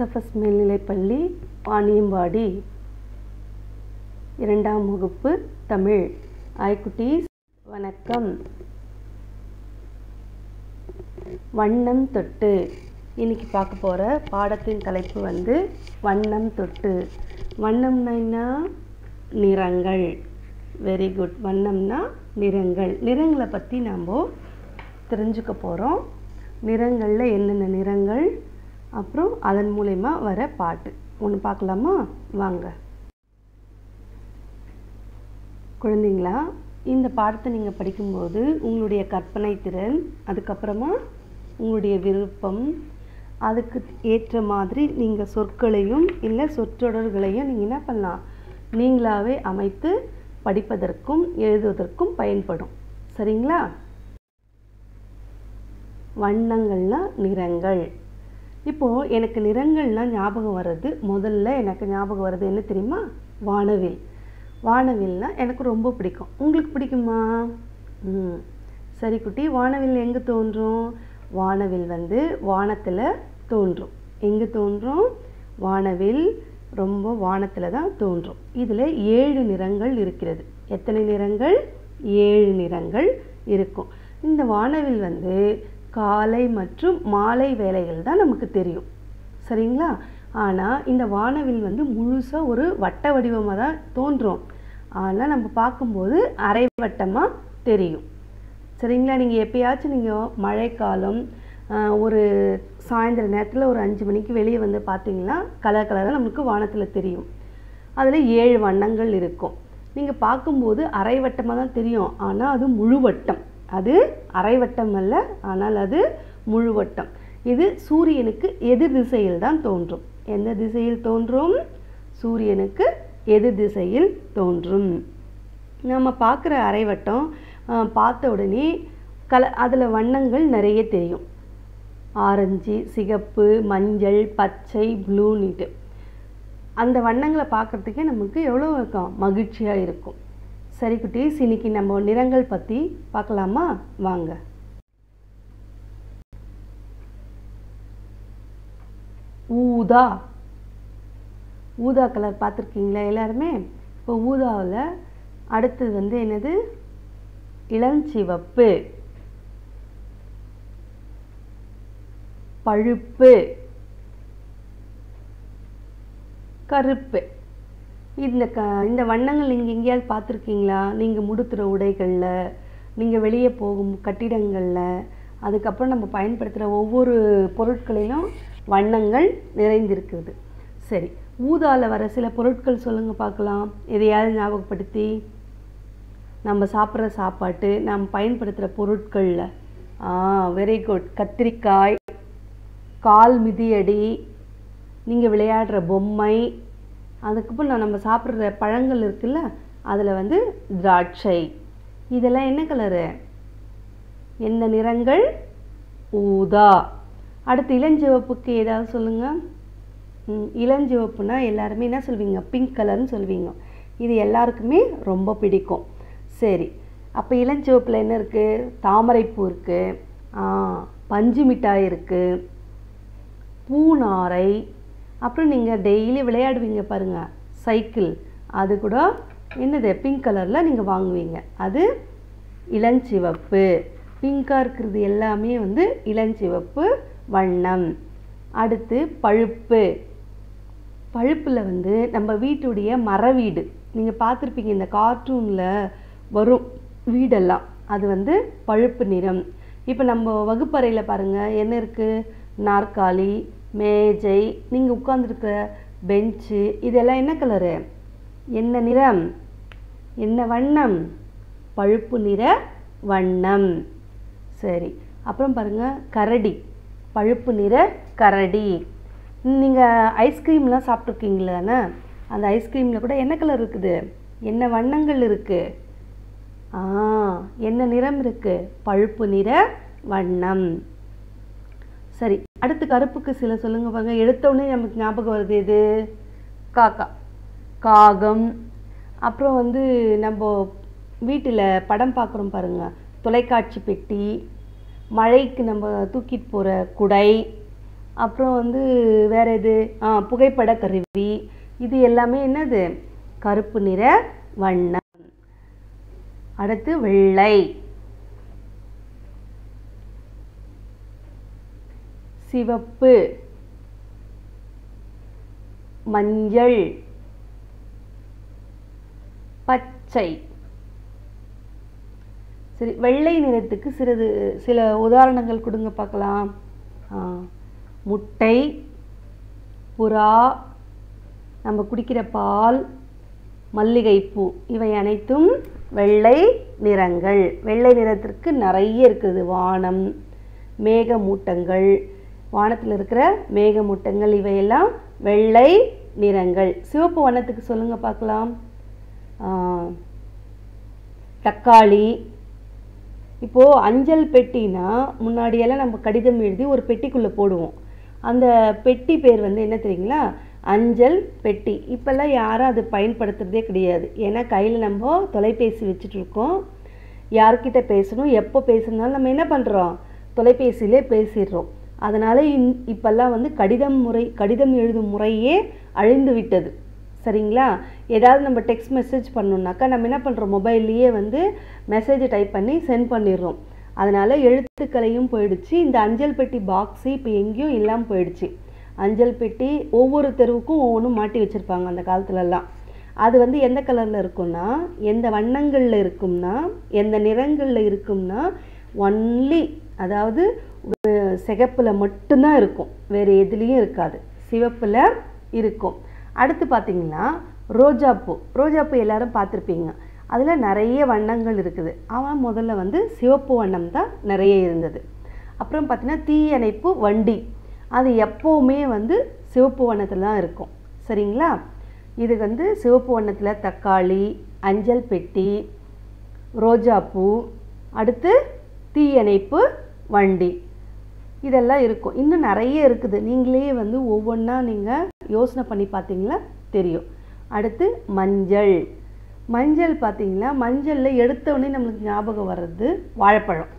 SFS மேல்நிலைப்பள்ளி வாணியம்பாடி இரண்டாம் வகுப்பு தமிழ் ஆய்குட்டீஸ் வணக்கம் வண்ணம் தொட்டு இன்னைக்கு பார்க்க போகிற பாடத்தின் தலைப்பு வந்து வண்ணம் தொட்டு வண்ணம்னா என்ன நிறங்கள் வெரி குட் வண்ணம்னா நிறங்கள் நிறங்களை பற்றி நம்ம தெரிஞ்சுக்க போகிறோம் நிறங்களில் என்னென்ன நிறங்கள் அப்புறம் அதன் மூலயமா வர பாட்டு ஒன்று பார்க்கலாமா வாங்க குழந்தைங்களா இந்த பாடத்தை நீங்கள் படிக்கும்போது உங்களுடைய கற்பனை திறன் அதுக்கப்புறமா உங்களுடைய விருப்பம் அதுக்கு ஏற்ற மாதிரி நீங்கள் சொற்களையும் இல்லை சொற்றொடர்களையும் நீங்கள் என்ன பண்ணலாம் நீங்களாகவே அமைத்து படிப்பதற்கும் எழுதுவதற்கும் பயன்படும் சரிங்களா வண்ணங்கள்னா நிறங்கள் இப்போது எனக்கு நிறங்கள்லாம் ஞாபகம் வர்றது முதல்ல எனக்கு ஞாபகம் வர்றது என்ன தெரியுமா வானவில் வானவில்னா எனக்கு ரொம்ப பிடிக்கும் உங்களுக்கு பிடிக்குமா ம் சரி குட்டி வானவில் எங்கே தோன்றும் வானவில் வந்து வானத்தில் தோன்றும் எங்கே தோன்றும் வானவில் ரொம்ப வானத்தில் தான் தோன்றும் இதில் ஏழு நிறங்கள் இருக்கிறது எத்தனை நிறங்கள் ஏழு நிறங்கள் இருக்கும் இந்த வானவில் வந்து காலை மற்றும் மாலை வேலைகள் தான் நமக்கு தெரியும் சரிங்களா ஆனால் இந்த வானவில் வந்து முழுசாக ஒரு வட்ட வடிவமாக தான் தோன்றும் ஆனால் நம்ம பார்க்கும்போது அரை வட்டமாக தெரியும் சரிங்களா நீங்கள் எப்பயாச்சும் நீங்கள் மழைக்காலம் ஒரு சாயந்தர நேரத்தில் ஒரு அஞ்சு மணிக்கு வெளியே வந்து பார்த்தீங்கன்னா கலர் கலராக நமக்கு வானத்தில் தெரியும் அதில் ஏழு வண்ணங்கள் இருக்கும் நீங்கள் பார்க்கும்போது அரை வட்டமாக தான் தெரியும் ஆனால் அது முழு வட்டம் அது அரை வட்டம் அல்ல ஆனால் அது முழு வட்டம் இது சூரியனுக்கு எதிர் திசையில் தான் தோன்றும் எந்த திசையில் தோன்றும் சூரியனுக்கு எதிர் திசையில் தோன்றும் நம்ம பார்க்குற அரை வட்டம் பார்த்த உடனே கல அதில் வண்ணங்கள் நிறைய தெரியும் ஆரஞ்சு சிகப்பு மஞ்சள் பச்சை ப்ளூனிட்டு அந்த வண்ணங்களை பார்க்குறதுக்கே நமக்கு எவ்வளோ இருக்கும் மகிழ்ச்சியாக இருக்கும் சரி குட்டீஸ் இன்னைக்கு நம்ம நிறங்கள் பற்றி பார்க்கலாமா வாங்க ஊதா ஊதா கலர் பார்த்துருக்கீங்களா எல்லாருமே இப்போ ஊதாவில் அடுத்தது வந்து என்னது இளஞ்சிவப்பு பழுப்பு கருப்பு இந்த க இந்த வண்ணங்கள் நீங்கள் எங்கேயாவது பார்த்துருக்கீங்களா நீங்கள் முடுத்துகிற உடைகளில் நீங்கள் வெளியே போகும் கட்டிடங்களில் அதுக்கப்புறம் நம்ம பயன்படுத்துகிற ஒவ்வொரு பொருட்களிலும் வண்ணங்கள் நிறைந்திருக்குது சரி ஊதாவில் வர சில பொருட்கள் சொல்லுங்கள் பார்க்கலாம் எதையாவது ஞாபகப்படுத்தி நம்ம சாப்பிட்ற சாப்பாட்டு நம்ம பயன்படுத்துகிற பொருட்களில் ஆ வெரி குட் கத்திரிக்காய் கால் மிதியடி நீங்கள் விளையாடுற பொம்மை அதுக்கப்புறம் நம்ம சாப்பிட்ற பழங்கள் இருக்குல்ல அதில் வந்து திராட்சை இதெல்லாம் என்ன கலரு என்ன நிறங்கள் ஊதா அடுத்து இளஞ்சிவப்புக்கு ஏதாவது சொல்லுங்கள் இளஞ்சிவப்புனா எல்லாருமே என்ன சொல்வீங்க பிங்க் கலர்னு சொல்வீங்க இது எல்லாருக்குமே ரொம்ப பிடிக்கும் சரி அப்போ இளஞ்சிவப்பில் என்ன இருக்குது தாமரைப்பூ இருக்குது பஞ்சு மிட்டாய் இருக்குது பூநாரை அப்புறம் நீங்கள் டெய்லி விளையாடுவீங்க பாருங்கள் சைக்கிள் அது கூட என்னது பிங்க் கலரில் நீங்கள் வாங்குவீங்க அது இளஞ்சிவப்பு பிங்காக இருக்கிறது எல்லாமே வந்து இளஞ்சிவப்பு வண்ணம் அடுத்து பழுப்பு பழுப்பில் வந்து நம்ம வீட்டுடைய மர வீடு நீங்கள் பார்த்துருப்பீங்க இந்த கார்ட்டூனில் வரும் வீடெல்லாம் அது வந்து பழுப்பு நிறம் இப்போ நம்ம வகுப்பறையில் பாருங்கள் என்ன இருக்குது நாற்காலி மேஜை நீங்கள் உட்காந்துருக்கிற பெஞ்சு இதெல்லாம் என்ன கலரு என்ன நிறம் என்ன வண்ணம் பழுப்பு நிற வண்ணம் சரி அப்புறம் பாருங்கள் கரடி பழுப்பு நிற கரடி நீங்கள் ஐஸ்கிரீம்லாம் சாப்பிட்ருக்கீங்களாண்ணே அந்த ஐஸ்கிரீமில் கூட என்ன கலர் இருக்குது என்ன வண்ணங்கள் இருக்குது ஆ என்ன நிறம் இருக்குது பழுப்பு நிற வண்ணம் சரி அடுத்து கருப்புக்கு சில சொல்லுங்க பாருங்க எடுத்தோடனே நமக்கு ஞாபகம் வருது எது காக்கா காகம் அப்புறம் வந்து நம்ம வீட்டில் படம் பார்க்குறோம் பாருங்கள் தொலைக்காட்சி பெட்டி மழைக்கு நம்ம தூக்கிட்டு போகிற குடை அப்புறம் வந்து வேற எது ஆ புகைப்பட கருவி இது எல்லாமே என்னது கருப்பு நிற வண்ணம் அடுத்து வெள்ளை சிவப்பு மஞ்சள் பச்சை சரி வெள்ளை நிறத்துக்கு சிறிது சில உதாரணங்கள் கொடுங்க பார்க்கலாம் ஆ, முட்டை புறா நம்ம குடிக்கிற பால் மல்லிகைப்பூ இவை அனைத்தும் வெள்ளை நிறங்கள் வெள்ளை நிறத்திற்கு நிறைய இருக்குது வானம் மேகமூட்டங்கள் வானத்தில் இருக்கிற மேகமூட்டங்கள் இவையெல்லாம் வெள்ளை நிறங்கள் சிவப்பு வண்ணத்துக்கு சொல்லுங்க பார்க்கலாம் ஆ, தக்காளி இப்போது அஞ்சல் பெட்டினா முன்னாடியெல்லாம் நம்ம கடிதம் எழுதி ஒரு பெட்டிக்குள்ளே போடுவோம் அந்த பெட்டி பேர் வந்து என்ன தெரியுங்களா அஞ்சல் பெட்டி இப்போல்லாம் யாரும் அது பயன்படுத்துகிறதே கிடையாது ஏன்னா கையில் நம்ம தொலைபேசி வச்சுட்டு இருக்கோம் யார்கிட்ட பேசணும் எப்போ பேசணும்னாலும் நம்ம என்ன பண்ணுறோம் தொலைபேசியிலே பேசிடுறோம் அதனால் இன் இப்போல்லாம் வந்து கடிதம் முறை கடிதம் எழுதும் முறையே அழிந்து விட்டது சரிங்களா ஏதாவது நம்ம டெக்ஸ்ட் மெசேஜ் பண்ணோம்னாக்கா நம்ம என்ன பண்ணுறோம் மொபைல்லையே வந்து மெசேஜை டைப் பண்ணி சென்ட் பண்ணிடுறோம் அதனால் எழுத்துக்களையும் போயிடுச்சு இந்த அஞ்சல் பெட்டி பாக்ஸு இப்போ எங்கேயும் இல்லாமல் போயிடுச்சு அஞ்சல் பெட்டி ஒவ்வொரு தெருவுக்கும் ஒவ்வொன்றும் மாட்டி வச்சுருப்பாங்க அந்த காலத்துலலாம் அது வந்து எந்த கலரில் இருக்கும்னா எந்த வண்ணங்களில் இருக்கும்னா எந்த நிறங்களில் இருக்கும்னா ஒன்லி அதாவது சிகப்பில் மட்டும்தான் இருக்கும் வேறு எதுலேயும் இருக்காது சிவப்பில் இருக்கும் அடுத்து பார்த்தீங்கன்னா ரோஜாப்பூ ரோஜாப்பூ எல்லாரும் பார்த்துருப்பீங்க அதில் நிறைய வண்ணங்கள் இருக்குது அவன் முதல்ல வந்து சிவப்பு வண்ணம் தான் நிறைய இருந்தது அப்புறம் பார்த்தீங்கன்னா தீயணைப்பு வண்டி அது எப்போவுமே வந்து சிவப்பு வண்ணத்தில் தான் இருக்கும் சரிங்களா இது வந்து சிவப்பு வண்ணத்தில் தக்காளி அஞ்சல் பெட்டி ரோஜாப்பூ அடுத்து தீயணைப்பு வண்டி இதெல்லாம் இருக்கும் இன்னும் நிறைய இருக்குது நீங்களே வந்து ஒவ்வொன்றா நீங்கள் யோசனை பண்ணி பார்த்தீங்களா தெரியும் அடுத்து மஞ்சள் மஞ்சள் பார்த்தீங்களா மஞ்சளில் எடுத்த உடனே நம்மளுக்கு ஞாபகம் வர்றது வாழைப்பழம்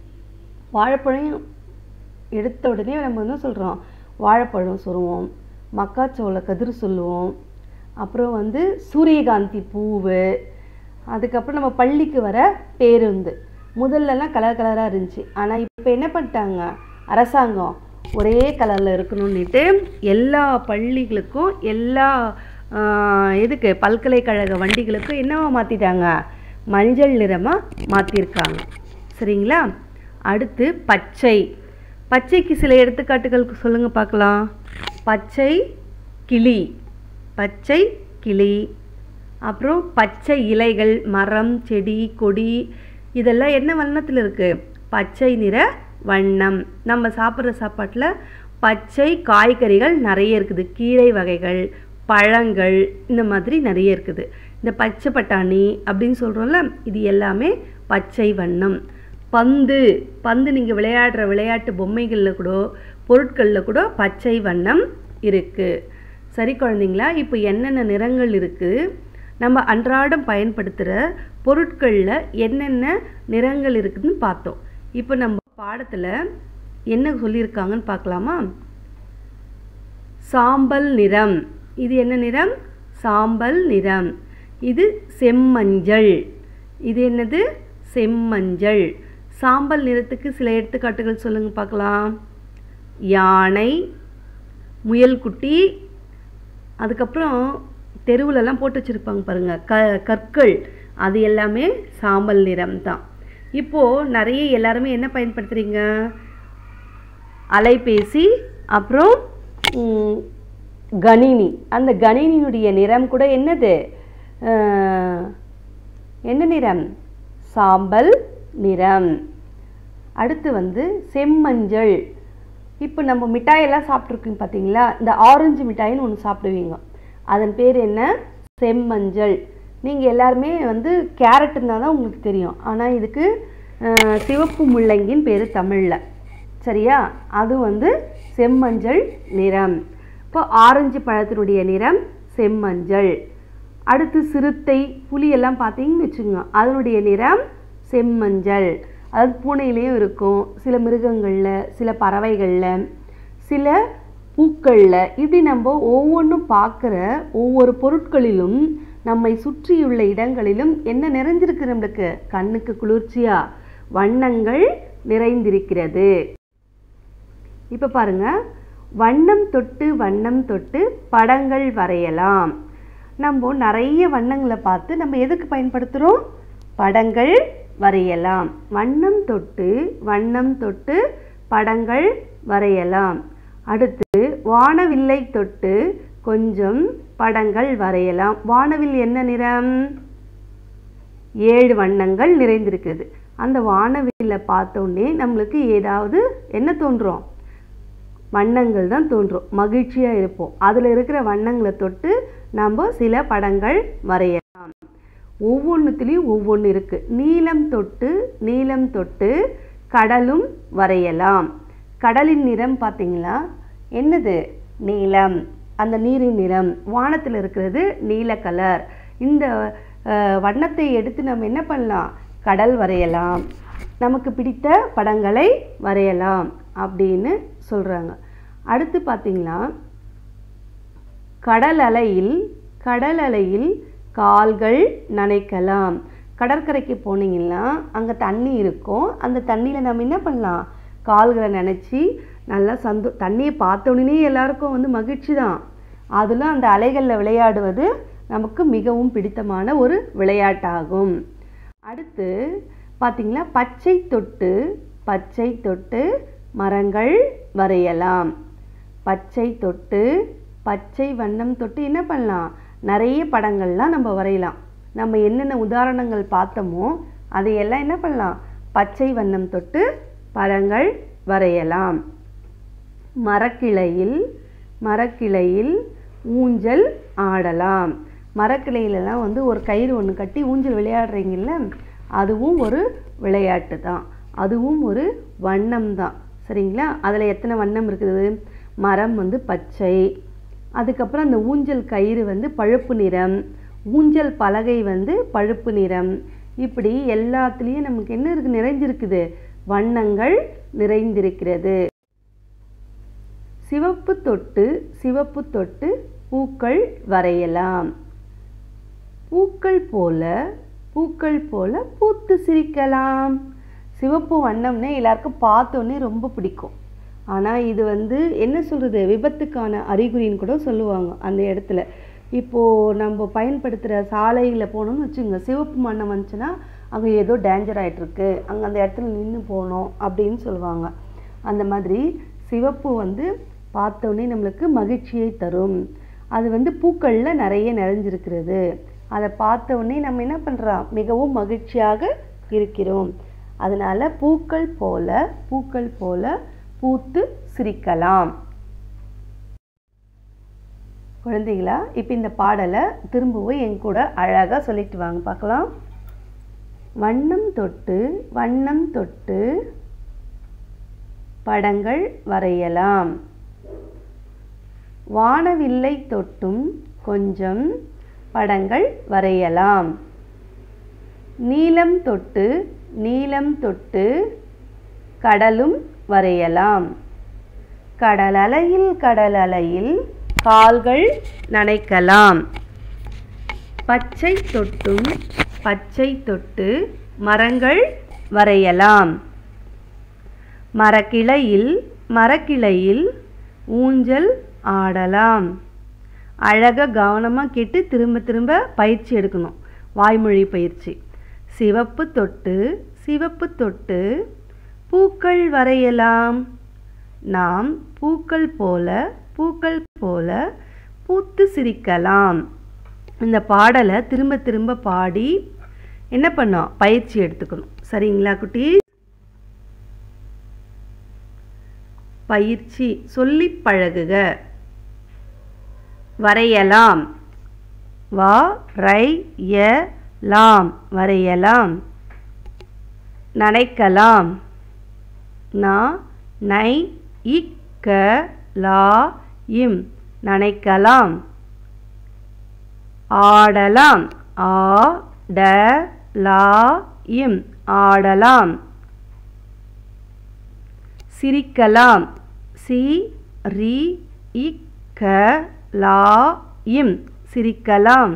வாழைப்பழம் எடுத்த உடனே நம்ம என்ன சொல்கிறோம் வாழைப்பழம் சொல்லுவோம் மக்காச்சோள கதிர் சொல்லுவோம் அப்புறம் வந்து சூரியகாந்தி பூவு அதுக்கப்புறம் நம்ம பள்ளிக்கு வர பேருந்து முதல்லலாம் கலர் கலராக இருந்துச்சு ஆனால் இப்போ என்ன பண்ணிட்டாங்க அரசாங்கம் ஒரே கலரில் இருக்கணும்னுட்டு எல்லா பள்ளிகளுக்கும் எல்லா ஆஹ், எதுக்கு பல்கலைக்கழக வண்டிகளுக்கும் என்னவா மாற்றிட்டாங்க மஞ்சள் நிறமாக மாற்றிருக்காங்க சரிங்களா அடுத்து பச்சை பச்சைக்கு சில எடுத்துக்காட்டுகள் சொல்லுங்க பார்க்கலாம் பச்சை கிளி பச்சை கிளி அப்புறம் பச்சை இலைகள் மரம் செடி கொடி இதெல்லாம் என்ன வண்ணத்தில் இருக்குது பச்சை நிற வண்ணம் நம்ம சாப்பிட்ற சாப்பாட்டில் பச்சை காய்கறிகள் நிறைய இருக்குது கீரை வகைகள் பழங்கள் இந்த மாதிரி நிறைய இருக்குது இந்த பச்சை பட்டாணி அப்படின்னு சொல்கிறோம்ல இது எல்லாமே பச்சை வண்ணம் பந்து பந்து நீங்கள் விளையாடுற விளையாட்டு பொம்மைகளில் கூட பொருட்களில் கூட பச்சை வண்ணம் இருக்குது சரி குழந்தைங்களா இப்போ என்னென்ன நிறங்கள் இருக்குது நம்ம அன்றாடம் பயன்படுத்துகிற பொருட்களில் என்னென்ன நிறங்கள் இருக்குதுன்னு பார்த்தோம் இப்போ நம்ம பாடத்தில் என்ன சொல்லியிருக்காங்கன்னு பார்க்கலாமா சாம்பல் நிறம் இது என்ன நிறம் சாம்பல் நிறம் இது செம்மஞ்சள் இது என்னது செம்மஞ்சள் சாம்பல் நிறத்துக்கு சில எடுத்துக்காட்டுகள் சொல்லுங்க பார்க்கலாம் யானை முயல்குட்டி அதுக்கப்புறம் தெருவுலலாம் போட்டு வச்சுருப்பாங்க பாருங்கள் க கற்கள் அது எல்லாமே சாம்பல் நிறம் தான் இப்போது நிறைய எல்லாருமே என்ன பயன்படுத்துகிறீங்க அலைபேசி அப்புறம் ம், கணினி அந்த கணினியினுடைய நிறம் கூட என்னது அஹ், என்ன நிறம் சாம்பல் நிறம் அடுத்து வந்து செம்மஞ்சள் இப்போ நம்ம மிட்டாயெல்லாம் சாப்பிட்ருக்கோங்க பார்த்தீங்களா இந்த ஆரஞ்சு மிட்டாயின்னு ஒன்று சாப்பிடுவீங்க அதன் பேர் என்ன செம்மஞ்சள் நீங்கள் எல்லாருமே வந்து கேரட்டுன்னா தான் உங்களுக்கு தெரியும் ஆனால் இதுக்கு அஹ், சிவப்பு முள்ளங்கின்னு பேர் தமிழில் சரியா அது வந்து செம்மஞ்சள் நிறம் இப்போ ஆரஞ்சு பழத்தினுடைய நிறம் செம்மஞ்சள் அடுத்து சிறுத்தை புலியெல்லாம் பார்த்தீங்கன்னு வச்சுக்கோங்க அதனுடைய நிறம் செம்மஞ்சள் அதாவது பூனையிலையும் இருக்கும் சில மிருகங்களில் சில பறவைகளில் சில பூக்களில் இப்படி நம்ம ஒவ்வொன்றும் பார்க்குற ஒவ்வொரு பொருட்களிலும் நம்மை சுற்றியுள்ள இடங்களிலும் என்ன நிறைஞ்சிருக்கு நம்மளுக்கு கண்ணுக்கு குளிர்ச்சியா வண்ணங்கள் நிறைந்திருக்கிறது இப்போ பாருங்க வண்ணம் தொட்டு வண்ணம் தொட்டு படங்கள் வரையலாம் நம்ம நிறைய வண்ணங்களை பார்த்து நம்ம எதுக்கு பயன்படுத்துகிறோம் படங்கள் வரையலாம் வண்ணம் தொட்டு வண்ணம் தொட்டு படங்கள் வரையலாம் அடுத்து வானவில்லை தொட்டு கொஞ்சம் படங்கள் வரையலாம் வானவில் என்ன நிறம் ஏழு வண்ணங்கள் நிறைந்திருக்குது அந்த வானவில்லை பார்த்தோன்னே நம்மளுக்கு ஏதாவது என்ன தோன்றும் வண்ணங்கள் தான் தோன்றும் மகிழ்ச்சியாக இருப்போம் அதில் இருக்கிற வண்ணங்களை தொட்டு நம்ம சில படங்கள் வரையலாம் ஒவ்வொன்றுத்துலேயும் ஒவ்வொன்று இருக்குது நீலம் தொட்டு நீலம் தொட்டு கடலும் வரையலாம் கடலின் நிறம் பார்த்தீங்களா என்னது நீலம் அந்த நீரின் நிறம் வானத்தில் இருக்கிறது நீல கலர் இந்த அஹ், வண்ணத்தை எடுத்து நம்ம என்ன பண்ணலாம் கடல் வரையலாம் நமக்கு பிடித்த படங்களை வரையலாம் அப்படின்னு சொல்கிறாங்க அடுத்து பார்த்தீங்களா கடல் அலையில் கடல் அலையில் கால்கள் நனைக்கலாம் கடற்கரைக்கு போனீங்கன்னா அங்கே தண்ணி இருக்கும் அந்த தண்ணியில் நம்ம என்ன பண்ணலாம் கால்களை நனைச்சி நல்லா சந்தோ தண்ணியை பார்த்த உடனே எல்லாருக்கும் வந்து மகிழ்ச்சி தான் அதில் அந்த அலைகளில் விளையாடுவது நமக்கு மிகவும் பிடித்தமான ஒரு விளையாட்டாகும் அடுத்து பார்த்தீங்களா பச்சை தொட்டு பச்சை தொட்டு மரங்கள் வரையலாம் பச்சை தொட்டு பச்சை வண்ணம் தொட்டு என்ன பண்ணலாம் நிறைய படங்கள்லாம் நம்ம வரையலாம் நம்ம என்னென்ன உதாரணங்கள் பார்த்தோமோ அதையெல்லாம் என்ன பண்ணலாம் பச்சை வண்ணம் தொட்டு படங்கள் வரையலாம் மரக்கிளையில் மரக்கிளையில் ஊஞ்சல் ஆடலாம் மரக்கிளையிலலாம் வந்து ஒரு கயிறு ஒன்று கட்டி ஊஞ்சல் விளையாடுறீங்கல்ல அதுவும் ஒரு விளையாட்டு தான் அதுவும் ஒரு வண்ணம் தான் சரிங்களா அதில் எத்தனை வண்ணம் இருக்குது மரம் வந்து பச்சை அதுக்கப்புறம் அந்த ஊஞ்சல் கயிறு வந்து பழுப்பு நிறம் ஊஞ்சல் பலகை வந்து பழுப்பு நிறம் இப்படி எல்லாத்துலேயும் நமக்கு என்ன இருக்கு நிறைஞ்சிருக்குது வண்ணங்கள் நிறைந்திருக்கிறது சிவப்பு தொட்டு சிவப்பு தொட்டு பூக்கள் வரையலாம் பூக்கள் போல பூக்கள் போல பூத்து சிரிக்கலாம் சிவப்பு வண்ணம்னே எல்லாருக்கும் பார்த்தோன்னே ரொம்ப பிடிக்கும் ஆனால் இது வந்து என்ன சொல்கிறது விபத்துக்கான அறிகுறின்னு கூட சொல்லுவாங்க அந்த இடத்துல இப்போது நம்ம பயன்படுத்துகிற சாலையில் போனோம்னு வச்சுங்க சிவப்பு வண்ணம் வந்துச்சுன்னா அங்கே ஏதோ டேஞ்சர் ஆகிட்டுருக்கு அங்கே அந்த இடத்துல நின்று போகணும் அப்படின்னு சொல்லுவாங்க அந்த மாதிரி சிவப்பு வந்து பார்த்தோன்னே நம்மளுக்கு மகிழ்ச்சியை தரும் அது வந்து பூக்களில் நிறைய நிறைஞ்சிருக்கிறது அதை பார்த்த உடனே நம்ம என்ன பண்ணுறோம் மிகவும் மகிழ்ச்சியாக இருக்கிறோம் அதனால் பூக்கள் போல பூக்கள் போல பூத்து சிரிக்கலாம் குழந்தைகளா இப்போ இந்த பாடலை திரும்பவும் என் கூட அழகாக சொல்லிட்டு வாங்க பார்க்கலாம் வண்ணம் தொட்டு வண்ணம் தொட்டு படங்கள் வரையலாம் வானவில்லை தொட்டும் கொஞ்சம் படங்கள் வரையலாம் நீலம் தொட்டு நீலம் தொட்டு கடலும் வரையலாம் கடலலையில் கடலலையில் கால்கள் நனைக்கலாம் பச்சை தொட்டும் பச்சை தொட்டு மரங்கள் வரையலாம் மரக்கிளையில் மரக்கிளையில் ஊஞ்சல் ஆடலாம் அழகாக கவனமாக கேட்டு திரும்ப திரும்ப பயிற்சி எடுக்கணும் வாய்மொழி பயிற்சி சிவப்பு தொட்டு சிவப்பு தொட்டு பூக்கள் வரையலாம் நாம் பூக்கள் போல பூக்கள் போல பூத்து சிரிக்கலாம் இந்த பாடலை திரும்ப திரும்ப பாடி என்ன பண்ணோம் பயிற்சி எடுத்துக்கணும் சரிங்களா குட்டி பயிற்சி சொல்லி பழகுக வரையலாம் வா ரை ய லாம் வரையலாம் நனைக்கலாம் நா நை இக்க லா இம் நனைக்கலாம் ஆடலாம் ஆ ட லா இம் ஆடலாம் சிரிக்கலாம் சி ரி இ க லா இம் சிரிக்கலாம்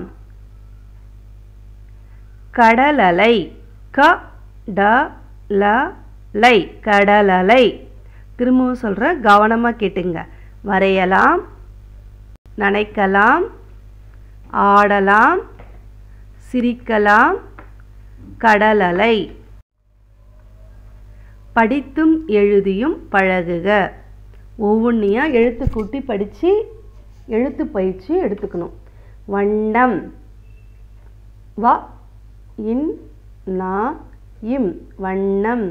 கடலலை க ட ல லை கடலலை திரும்பவும் சொல்கிறேன் கவனமாக கேட்டுங்க வரையலாம் நனைக்கலாம் ஆடலாம் சிரிக்கலாம் கடலலை படித்தும் எழுதியும் பழகுக ஒவ்வொன்றையாக எழுத்து கூட்டி படித்து எழுத்து பயிற்சி எடுத்துக்கணும் வண்டம் வ இன் நா இம் வண்ணம்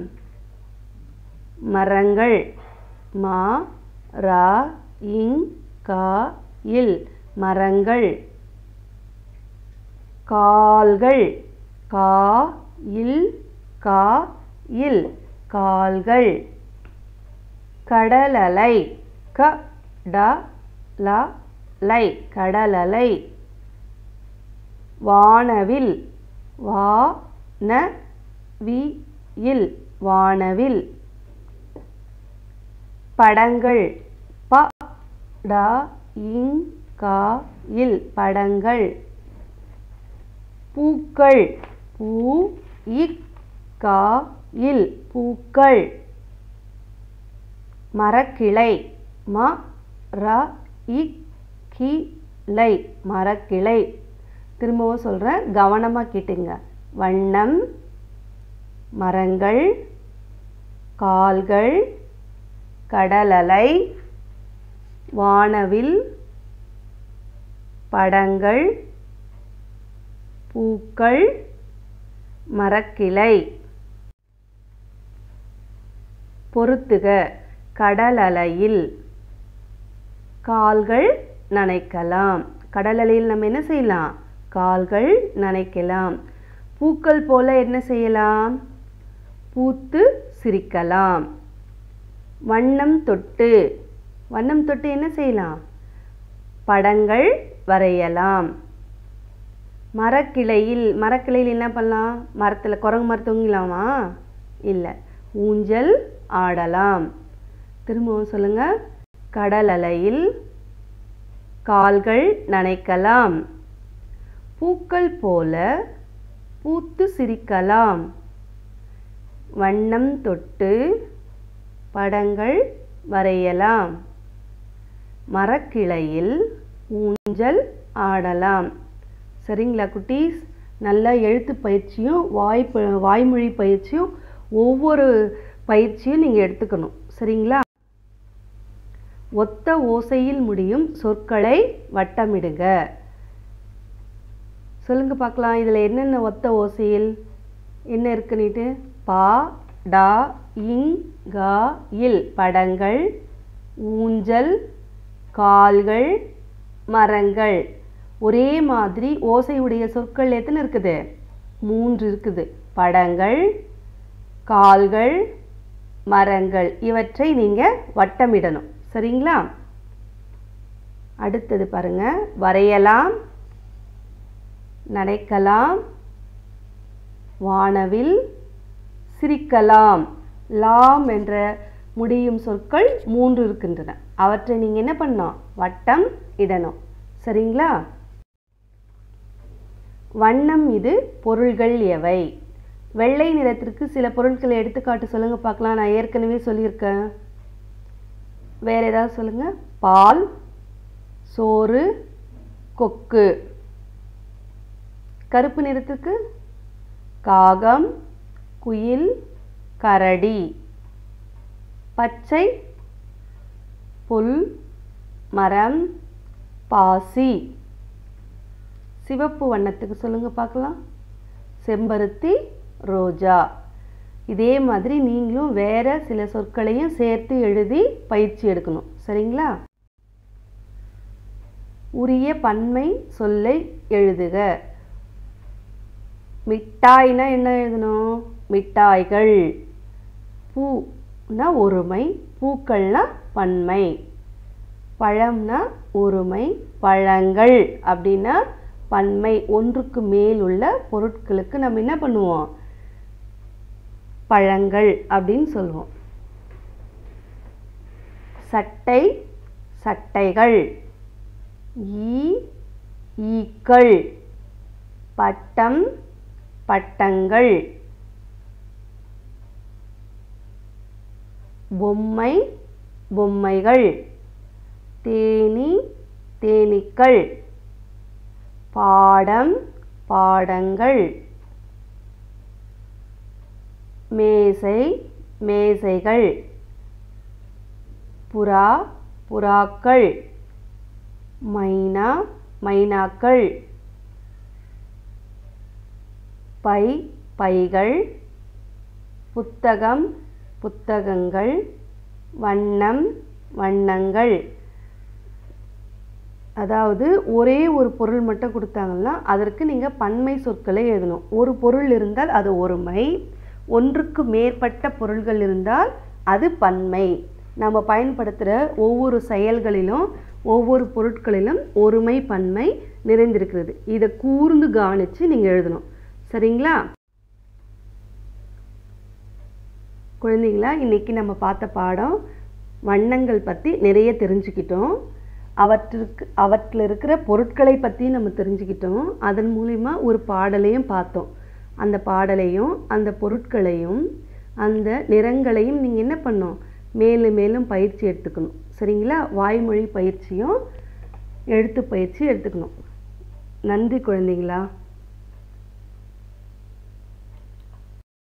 மரங்கள் மா ரா இங் கா இல் மரங்கள் கால்கள் கா இல் கா இல் கால்கள் கடலலை க ட ல லை கடலலை வானவில் வா ந வி இல் வானவில் படங்கள் ப ட இங் கா இல் படங்கள் பூக்கள் பூ இக் கா இல் பூக்கள் மரக்கிளை ம ர இ கி லை மரக்கிளை திரும்பவும் சொல்கிறேன் கவனமாக கேட்டுங்க வண்ணம் மரங்கள் கால்கள் கடலலை வானவில் படங்கள் பூக்கள் மரக்கிளை பொறுத்துக கடலலையில் கால்கள் நனைக்கலாம் கடலலையில் நம்ம என்ன செய்யலாம் கால்கள் நனைக்கலாம் பூக்கள் போல என்ன செய்யலாம் பூத்து சிரிக்கலாம் வண்ணம் தொட்டு வண்ணம் தொட்டு என்ன செய்யலாம் படங்கள் வரையலாம் மரக்கிளையில் மரக்கிளையில் என்ன பண்ணலாம் மரத்தில் குரங்கு மரம் தூங்கலாமா இல்லை ஊஞ்சல் ஆடலாம் திரும்பவும் சொல்லுங்க கடல் அலையில் கால்கள் நனைக்கலாம் பூக்கள் போல பூத்து சிரிக்கலாம் வண்ணம் தொட்டு படங்கள் வரையலாம் மரக்கிளையில் ஊஞ்சல் ஆடலாம் சரிங்களா குட்டீஸ் நல்ல எழுத்து பயிற்சியும் வாய் ப- வாய்மொழி பயிற்சியும் ஒவ்வொரு பயிற்சியும் நீங்கள் எடுத்துக்கணும் சரிங்களா ஒத்த ஓசையில் முடியும் சொற்களை வட்டமிடுங்க சொல்லுங்க பார்க்கலாம் இதில் என்னென்ன ஒத்த ஓசையில் என்ன இருக்குன்னுட்டு பா டா இங் கா இல் படங்கள் ஊஞ்சல் கால்கள் மரங்கள் ஒரே மாதிரி ஓசையுடைய சொற்கள் எத்தனை இருக்குது மூன்று இருக்குது படங்கள் கால்கள் மரங்கள் இவற்றை நீங்கள் வட்டமிடணும் சரிங்களா அடுத்தது பாருங்க வரையலாம் நனைக்கலாம் வானவில் சிரிக்கலாம் லாம் என்ற முடியும் சொற்கள் மூன்று இருக்கின்றன அவற்றை நீங்கள் என்ன பண்ணணும் வட்டம் இடணும் சரிங்களா வண்ணம் இது பொருள்கள் எவை வெள்ளை நிறத்திற்கு சில பொருட்களை எடுத்துக்காட்டு சொல்லுங்க பார்க்கலாம் நான் ஏற்கனவே சொல்லியிருக்கேன் வேற ஏதாவது சொல்லுங்க பால் சோறு கொக்கு கருப்பு நிறத்துக்கு காகம் குயில் கரடி பச்சை புல் மரம் பாசி சிவப்பு வண்ணத்துக்கு சொல்லுங்க பார்க்கலாம் செம்பருத்தி ரோஜா இதே மாதிரி நீங்களும் வேற சில சொற்களையும் சேர்த்து எழுதி பயிற்சி எடுக்கணும் சரிங்களா உரிய பன்மை சொல்லை எழுதுக மிட்டாய்னா என்ன எழுதணும் மிட்டாய்கள் பூனா ஒருமை பூக்கள்னா பன்மை பழம்னா ஒருமை பழங்கள் அப்படின்னா பன்மை ஒன்றுக்கு மேல் உள்ள பொருட்களுக்கு நம்ம என்ன பண்ணுவோம் பழங்கள் அப்படின்னு சொல்லுவோம் சட்டை சட்டைகள் ஈ ஈக்கள் பட்டம் பட்டங்கள் பொம்மை பொம்மைகள் தேனி தேனீக்கள் பாடம் பாடங்கள் மேசை மேசைகள் புறா புறாக்கள் மைனா மைனாக்கள் பை பைகள் புத்தகம் புத்தகங்கள் வண்ணம் வண்ணங்கள் அதாவது ஒரே ஒரு பொருள் மட்டும் கொடுத்தாங்கன்னா அதற்கு நீங்கள் பன்மை சொற்களை எழுதணும் ஒரு பொருள் இருந்தால் அது ஒருமை ஒன்றுக்கு மேற்பட்ட பொருள்கள் இருந்தால் அது பன்மை நம்ம பயன்படுத்துகிற ஒவ்வொரு செயல்களிலும் ஒவ்வொரு பொருட்களிலும் ஒருமை பன்மை நிறைந்திருக்கிறது இதை கூர்ந்து கவனித்து நீங்கள் எழுதணும் சரிங்களா குழந்தைங்களா இன்றைக்கி நம்ம பார்த்த பாடம் வண்ணங்கள் பற்றி நிறைய தெரிஞ்சுக்கிட்டோம் அவற்றிற்கு அவற்றில் இருக்கிற பொருட்களை பற்றி நம்ம தெரிஞ்சுக்கிட்டோம் அதன் மூலிமா ஒரு பாடலையும் பார்த்தோம் அந்த பாடலையும் அந்த பொருட்களையும் அந்த நிறங்களையும் நீங்கள் என்ன பண்ணணும் மேலும் மேலும் பயிற்சி எடுத்துக்கணும் சரிங்களா வாய்மொழி பயிற்சியும் எழுத்து பயிற்சி எடுத்துக்கணும் நன்றி குழந்தைங்களா